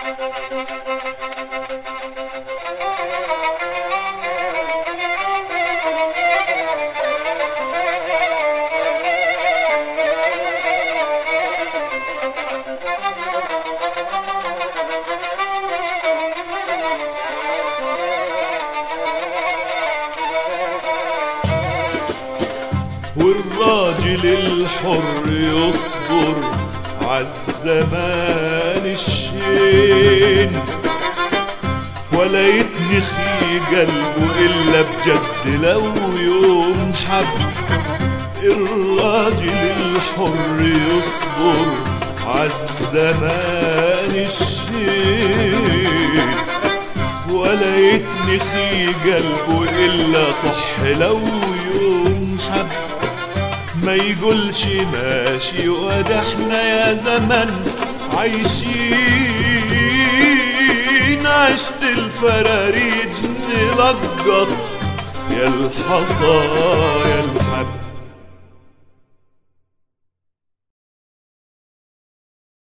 والراجل الحر يصبر عالزمان الشين ولا يتنخي قلبه إلا بجد لو يوم حب الراجل الحر يصبر عالزمان الشين ولا يتنخي قلبه إلا صح لو يوم حب ما يقولش ماشي وده احنا يا زمن عايشين عشت الفراريج نلقط يا الحصى يا الحب